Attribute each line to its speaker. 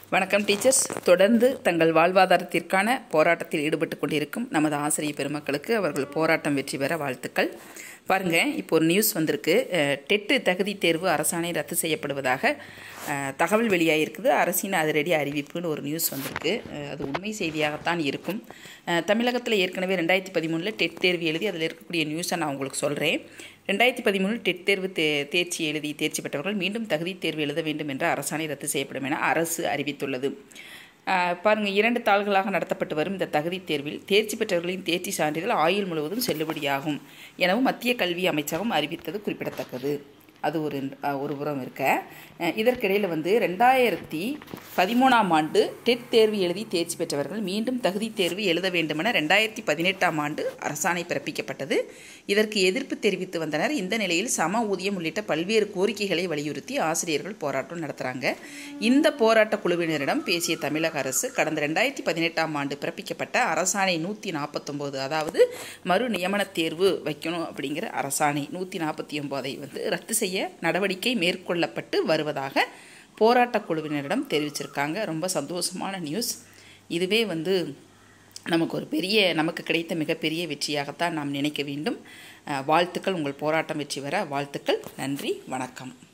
Speaker 1: வணக்கம் டீச்சர்ஸ் தொடர்ந்து தங்கள் வாழ்வாதாரத்திற்கான போராட்டத்தில் ஈடுபட்டு கொண்டிருக்கும் நமது ஆசிரியர் பெருமக்களுக்கு அவர்கள் போராட்டம் வெற்றி பெற வாழ்த்துக்கள் பாருங்க இப்போ ஒரு நியூஸ் வந்திருக்கு அஹ், டெட்டு தகுதி தேர்வு அரசாணை ரத்து செய்யப்படுவதாக அஹ், தகவல் வெளியாகிருக்குது அரசின் அதிரடி அறிவிப்புன்னு ஒரு நியூஸ் வந்திருக்கு அஹ், அது உண்மை செய்தியாகத்தான் இருக்கும் அஹ், தமிழகத்தில் ஏற்கனவே ரெண்டாயிரத்தி பதிமூணில் டெட் தேர்வு எழுதி அதில் இருக்கக்கூடிய நியூஸை நான் உங்களுக்கு சொல்கிறேன் ரெண்டாயிரத்தி பதிமூணு டெட் தேர்வு தே தேர்ச்சி எழுதி தேர்ச்சி பெற்றவர்கள் மீண்டும் தகுதி தேர்வு எழுத வேண்டும் என்ற அரசாணை ரத்து செய்யப்படும் என அரசு அறிவித்துள்ளது ஆஹ் பாருங்க இரண்டு தாள்களாக நடத்தப்பட்டு வரும் இந்த தகுதி தேர்வில் தேர்ச்சி பெற்றவர்களின் தேர்ச்சி சான்றிதழ் ஆயுள் முழுவதும் செல்லுபடியாகும் எனவும் மத்திய கல்வி அமைச்சகம் அறிவித்தது குறிப்பிடத்தக்கது அது ஒரு அஹ், ஒரு புறம் இருக்க அஹ், இதற்கிடையில் வந்து ரெண்டாயிரத்தி பதிமூணாம் ஆண்டு டெட் தேர்வு எழுதி தேர்ச்சி பெற்றவர்கள் மீண்டும் தகுதி தேர்வு எழுத வேண்டுமென ரெண்டாயிரத்தி பதினெட்டாம் ஆண்டு அரசாணை பிறப்பிக்கப்பட்டது இதற்கு எதிர்ப்பு தெரிவித்து வந்தனர் இந்த நிலையில் சம ஊதியம் உள்ளிட்ட பல்வேறு கோரிக்கைகளை வலியுறுத்தி ஆசிரியர்கள் போராட்டம் நடத்துகிறாங்க இந்த போராட்ட குழுவினரிடம் பேசிய தமிழக அரசு கடந்த ரெண்டாயிரத்தி பதினெட்டாம் ஆண்டு பிறப்பிக்கப்பட்ட அரசாணை நூற்றி நாற்பத்தொம்போது அதாவது மறு நியமன தேர்வு வைக்கணும் அப்படிங்கிற அரசாணை நூற்றி நாற்பத்தி ஒம்போதை வந்து ரத்து செய்ய நடவடிக்கை மேற்கொள்ளப்பட்டு வருவதாக போராட்ட குழுவினரிடம் தெரிவிச்சிருக்காங்க ரொம்ப சந்தோஷமான நியூஸ் இதுவே வந்து நமக்கு ஒரு பெரிய நமக்கு கிடைத்த மிகப்பெரிய வெற்றியாகத்தான் நாம் நினைக்க வேண்டும் அஹ், வாழ்த்துக்கள் உங்கள் போராட்டம் வெற்றி பெற வாழ்த்துக்கள் நன்றி வணக்கம்